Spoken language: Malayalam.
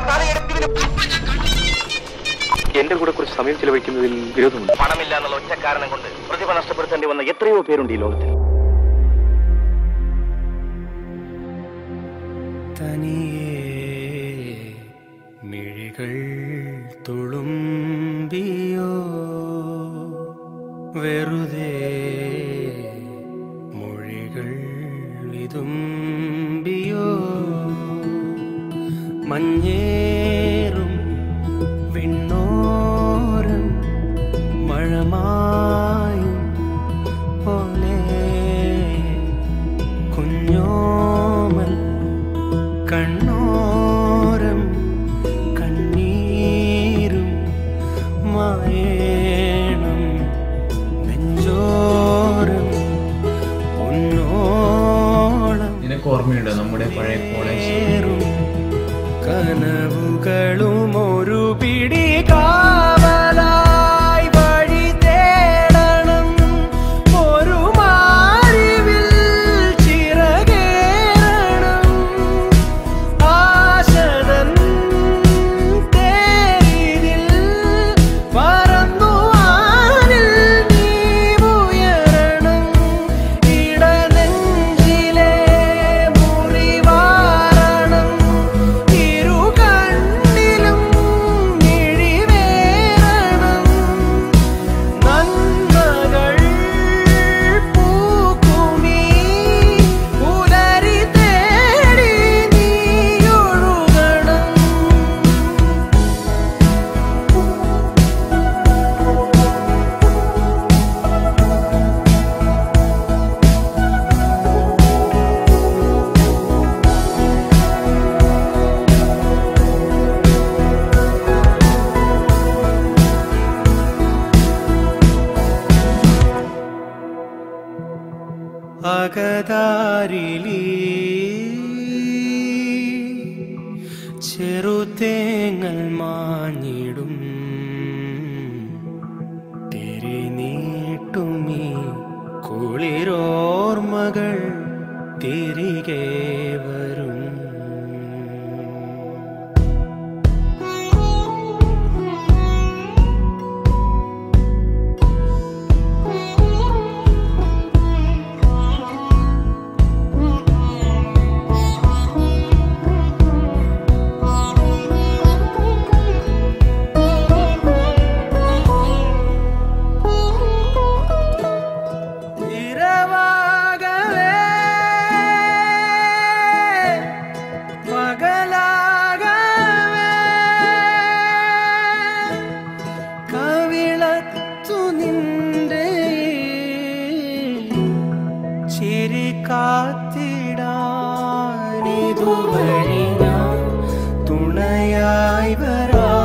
എന്റെ കൂടെ കുറച്ച് സമയം ചിലവഴിക്കുന്നതിൽ വിരോധമുണ്ട് പണമില്ല എന്നുള്ള ഒറ്റ കാരണം കൊണ്ട് പ്രതിഭ നഷ്ടപ്പെടുത്തേണ്ടി വന്ന എത്രയോ പേരുണ്ട് ഈ ലോകത്തിൽ തനിയേ മിഴികൾ തുളുമ്പിയോ വെറുതെ മൊഴികൾ വിതുമ്പിയോ മഞ്ഞേറും വിണ്ണോരം മഴമായും പോലെ കുഞ്ഞോമൽ കണ്ണോരം കണ്ണീരും മായേണം നെഞ്ചോരം പൊന്നോളം നിനക്ക് ഓർമ്മയുണ്ടോ നമ്മുടെ പഴയ കോളേജ് ഏറും കനവുകളും ഒരു പിടി കാവലായി വഴി തേടണം ഒരു മാറിവിൽ ചിറകേറണം ആശതൻ തേരിതിൽ പറന്നു വാനിൽ നീ ഉയരണം ഇടനെഞ്ചിലെ മുറിവാരണം ഇരു കണ്ണിലും മിഴിവേറണം നന്മകൾ പൂക്കുമീ പുലരി തേടി നീയൊഴുകണം അകതാരിലി ചെറുതേങ്ങൽ മാഞ്ഞിടും തിരിനീട്ടുമീ കുളിരോർമകൾ തിരികെ വരും இரவாகவே പകലാകവേ കവിളത്തു നിന്റെ ചിരി കാത്തിടാനിതുവഴി ഞാൻ തുണയായി വരാ